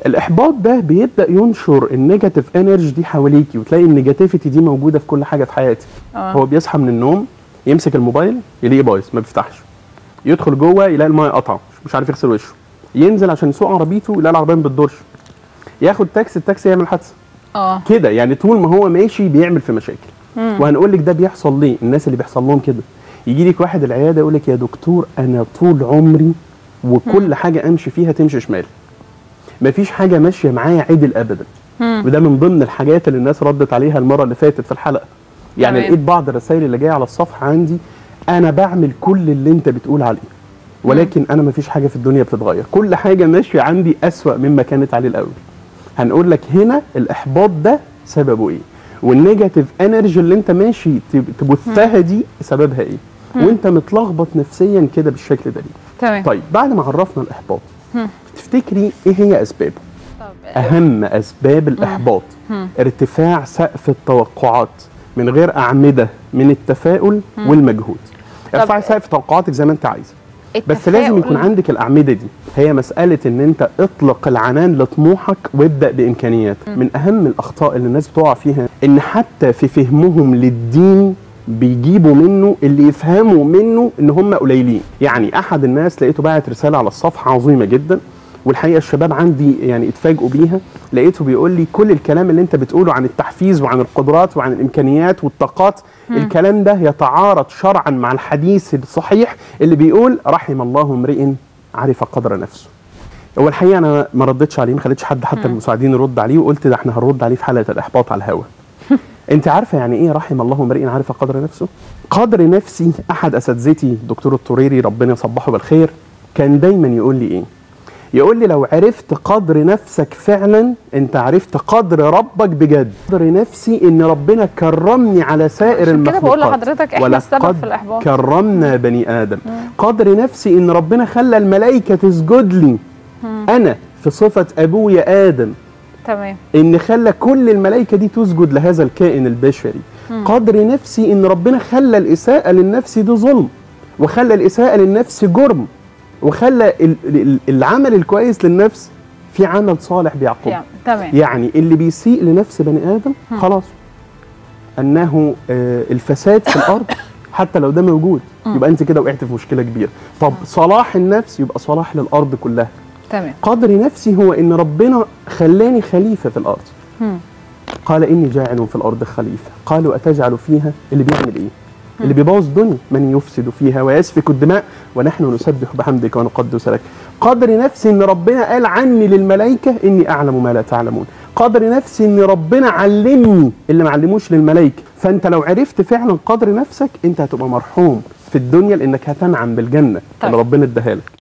الاحباط ده بيبدا ينشر النيجاتيف انرجي دي حواليكي وتلاقي النيجاتيفيتي دي موجوده في كل حاجه في حياتي اه هو بيصحى من النوم يمسك الموبايل يلاقيه بايظ ما بيفتحش يدخل جوه يلاقي المايه قطعه مش عارف يغسل وشه ينزل عشان يسوق عربيته يلاقي العربيه ما بتدورش ياخد تاكسي التاكسي يعمل حادثه اه كده يعني طول ما هو ماشي بيعمل في مشاكل وهنقول لك ده بيحصل ليه الناس اللي بيحصل لهم كده يجي لك واحد العياده يقول لك يا دكتور انا طول عمري وكل حاجه امشي فيها تمشي شمال مفيش حاجه ماشيه معايا عدل ابدا وده من ضمن الحاجات اللي الناس ردت عليها المره اللي فاتت في الحلقه يعني تمام. لقيت بعض الرسائل اللي جايه على الصفحه عندي انا بعمل كل اللي انت بتقول عليه ولكن انا مفيش حاجه في الدنيا بتتغير كل حاجه ماشيه عندي اسوا مما كانت عليه الاول هنقول لك هنا الاحباط ده سببه ايه والنيجاتيف انرجي اللي انت ماشي تب- تبثها دي سببها ايه وانت متلخبط نفسيا كده بالشكل ده ليه تمام طيب بعد ما عرفنا الاحباط تفتكري ايه هي اسبابه طب اهم اسباب الاحباط ارتفاع سقف التوقعات من غير اعمده من التفاؤل والمجهود ارفعي سقف توقعاتك زي ما انت عايزه بس لازم يكون التفاؤل- عندك الاعمده دي هي مساله ان انت اطلق العنان لطموحك وابدا بامكانياتك من اهم الاخطاء اللي الناس بتقع فيها ان حتى في فهمهم للدين بيجيبوا منه اللي يفهموا منه ان هم قليلين يعني احد الناس لقيته باعت رساله على الصفحه عظيمه جدا والحقيقه الشباب عندي يعني اتفاجئوا بيها لقيته بيقول لي كل الكلام اللي انت بتقوله عن التحفيز وعن القدرات وعن الامكانيات والطاقات الكلام ده يتعارض شرعا مع الحديث الصحيح اللي بيقول رحم الله امرئ عرف قدر نفسه هو الحقيقه انا ما ردتش عليه ما خليتش حد حتى المساعدين يرد عليه وقلت ده احنا هنرد عليه في حلقه الاحباط على الهوا انت عارفه يعني ايه رحم الله امرئ عرف قدر نفسه قدر نفسي احد اساتذتي دكتور الطريري ربنا يصبحه بالخير كان دايما يقول لي ايه يقول لي لو عرفت قدر نفسك فعلا انت عرفت قدر ربك بجد قدر نفسي ان ربنا كرمني على سائر عشان كده المخلوقات بقول لحضرتك احنا السبب ولقد في الإحباط. كرمنا بني ادم قدر نفسي ان ربنا خلى الملائكه تسجد لي انا في صفه ابويا ادم تمام ان خلى كل الملائكه دي تسجد لهذا الكائن البشري قدر نفسي ان ربنا خلى الاساءه للنفس دي ظلم وخلى الاساءه للنفس جرم وخلى ال- ال- العمل الكويس للنفس في عمل صالح بيعقبه يعني تمام يعني اللي بيسيء لنفس بني ادم خلاص انه آه، الفساد في الارض حتى لو ده موجود يبقى انت كده وقعت في مشكله كبيره طب صلاح النفس يبقى صلاح للارض كلها تمام قدر نفسي هو ان ربنا خلاني خليفه في الارض مم. قال اني جاعل في الارض خليفه قالوا اتجعل فيها اللي بيعمل ايه اللي بيبوظ الدنيا من يفسد فيها ويسفك الدماء ونحن نسبح بحمدك ونقدس لك قدر نفسي ان ربنا قال عني للملائكه اني اعلم ما لا تعلمون قدر نفسي ان ربنا علمني اللي ما علموش للملائكه فانت لو عرفت فعلا قدر نفسك انت هتبقى مرحوم في الدنيا لانك هتنعم بالجنه طيب. اللي ربنا اداها لك